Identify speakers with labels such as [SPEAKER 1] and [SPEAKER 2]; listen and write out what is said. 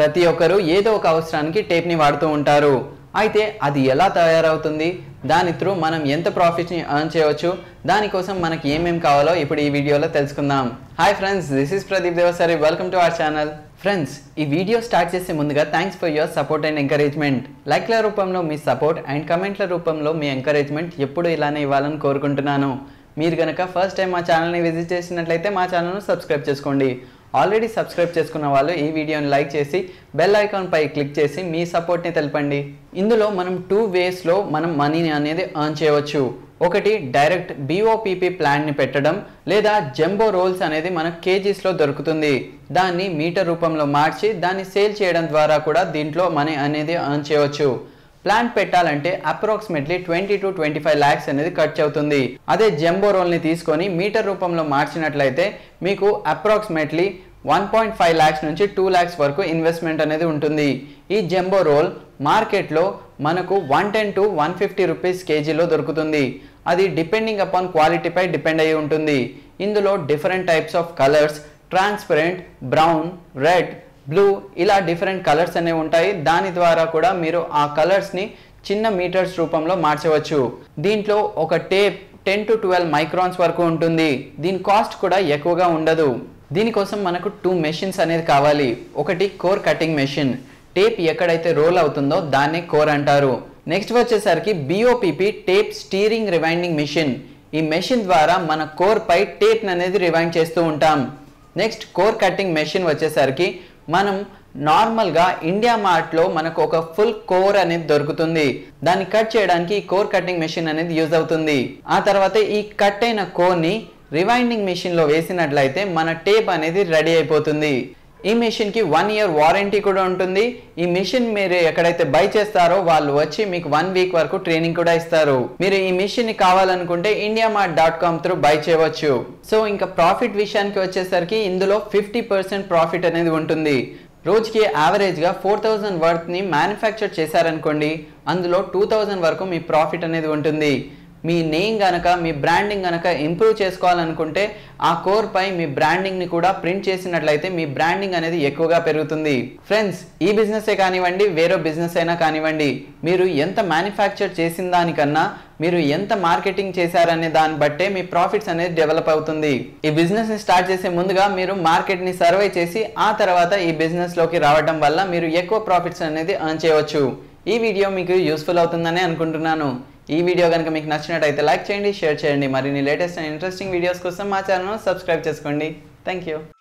[SPEAKER 1] ప్రతి ఒక్కరూ ఏదో ఒక అవసరానికి టేప్ని వాడుతూ ఉంటారు అయితే అది ఎలా తయారవుతుంది దాని త్రూ మనం ఎంత ప్రాఫిట్ని ఎర్న్ చేయవచ్చు దానికోసం మనకి ఏమేం కావాలో ఇప్పుడు ఈ వీడియోలో తెలుసుకుందాం hi friends this is Pradeep Devasari welcome to our channel friends ఈ వీడియో స్టార్ట్ చేసే ముందుగా thanks for your support and encouragement లైక్ల రూపంలో మీ సపోర్ట్ అండ్ కమెంట్ల రూపంలో మీ ఎంకరేజ్మెంట్ ఎప్పుడు ఇలానే ఇవ్వాలని కోరుకుంటున్నాను మీరు కనుక ఫస్ట్ టైం మా ఛానల్ని విజిట్ చేసినట్లయితే మా ఛానల్ను సబ్స్క్రైబ్ చేసుకోండి ఆల్రెడీ సబ్స్క్రైబ్ చేసుకున్న వాళ్ళు ఈ వీడియోని లైక్ చేసి బెల్ ఐకాన్ పై క్లిక్ చేసి మీ సపోర్ట్ని తెలపండి ఇందులో మనం టూ వేస్లో మనం మనీని అనేది ఎర్న్ చేయవచ్చు ఒకటి డైరెక్ట్ బీఓపీపీ ప్లాన్ని పెట్టడం లేదా జంబో రోల్స్ అనేది మనకు కేజీస్లో దొరుకుతుంది దాన్ని మీటర్ రూపంలో మార్చి దాన్ని సేల్ చేయడం ద్వారా కూడా దీంట్లో మనీ అనేది ఎర్న్ చేయవచ్చు ప్లాన్ పెట్టాలంటే approximately twenty to twenty five lakhs అనేది ఖర్చు అవుతుంది అదే జంబో రోల్ని తీసుకొని మీటర్ రూపంలో మార్చినట్లయితే మీకు approximately one point five lakhs నుంచి టూ ల్యాక్స్ వరకు ఇన్వెస్ట్మెంట్ అనేది ఉంటుంది ఈ జంబో రోల్ మార్కెట్లో మనకు one ten to one fifty rupees కేజీలో దొరుకుతుంది అది డిపెండింగ్ అపాన్ క్వాలిటీపై డిపెండ్ అయి ఉంటుంది ఇందులో different types of colours transparent brown red blue ఇలా డిఫరెంట్ కలర్స్ అనేవి ఉంటాయి దాని ద్వారా కూడా మీరు ఆ కలర్స్ని చిన్న మీటర్స్ రూపంలో మార్చవచ్చు దీంట్లో ఒక tape ten to twelve microns వరకు ఉంటుంది దీని కాస్ట్ కూడా ఎక్కువగా ఉండదు దీనికోసం మనకు టూ మెషిన్స్ అనేది కావాలి ఒకటి కోర్ కటింగ్ మెషిన్ టేప్ ఎక్కడైతే రోల్ అవుతుందో దాన్నే కోర్ అంటారు నెక్స్ట్ వచ్చేసరికి BOPP tape steering rewinding machine ఈ మెషిన్ ద్వారా మన కోర్ పై టేప్ అనేది రివైండ్ చేస్తూ ఉంటాం నెక్స్ట్ కోర్ కటింగ్ మెషిన్ వచ్చేసరికి మనం నార్మల్గా ఇండియా మార్ట్లో మనకు ఒక ఫుల్ కోర్ అనేది దొరుకుతుంది దాన్ని కట్ చేయడానికి ఈ కోర్ కటింగ్ మెషిన్ అనేది యూజ్ అవుతుంది ఆ తర్వాత ఈ కట్ అయిన కోర్ని రివైండింగ్ మెషిన్లో వేసినట్లయితే మన టేప్ అనేది రెడీ అయిపోతుంది ఈ మెషిన్కి వన్ ఇయర్ వారంటీ కూడా ఉంటుంది ఈ మిషన్ మీరు ఎక్కడైతే బై చేస్తారో వాళ్ళు వచ్చి మీకు వన్ వీక్ వరకు ట్రైనింగ్ కూడా ఇస్తారు మీరు ఈ మిషన్ ని కావాలనుకుంటే India mart dot com through buy చేయవచ్చు సో ఇంకా ప్రాఫిట్ విషయానికి వచ్చేసరికి ఇందులో ఫిఫ్టీ పర్సెంట్ ప్రాఫిట్ అనేది ఉంటుంది రోజుకి యావరేజ్గా ఫోర్ థౌజండ్ వర్త్ని మ్యానుఫ్యాక్చర్ చేశారనుకోండి అందులో టూ థౌజండ్ వరకు మీ ప్రాఫిట్ అనేది ఉంటుంది మీ నేమ్ గనక మీ బ్రాండింగ్ గనక ఇంప్రూవ్ చేసుకోవాలనుకుంటే ఆ కోర్ పై మీ బ్రాండింగ్ని కూడా ప్రింట్ చేసినట్లయితే మీ బ్రాండింగ్ అనేది ఎక్కువగా పెరుగుతుంది ఫ్రెండ్స్ ఈ బిజినెసే కానివ్వండి వేరే బిజినెస్ అయినా కానివ్వండి మీరు ఎంత మ్యానుఫ్యాక్చర్ చేసిన దానికన్నా మీరు ఎంత మార్కెటింగ్ చేశారనే దాన్ని బట్టే మీ ప్రాఫిట్స్ అనేది డెవలప్ అవుతుంది ఈ బిజినెస్ ని స్టార్ట్ చేసే ముందుగా మీరు మార్కెట్ ని సర్వే చేసి ఆ తర్వాత ఈ బిజినెస్ లోకి రావడం వల్ల మీరు ఎక్కువ ప్రాఫిట్స్ అనేది ఎర్న్ చేయవచ్చు ఈ వీడియో మీకు యూస్ఫుల్ అవుతుందని అనుకుంటున్నాను ఈ వీడియో కనుక మీకు నచ్చినట్టయితే లైక్ చేయండి షేర్ చేయండి మరిన్ని లేటెస్ట్ అండ్ ఇంట్రెస్టింగ్ వీడియోస్ కోసం మా ఛానల్ సబ్స్క్రైబ్ చేసుకోండి థ్యాంక్ యూ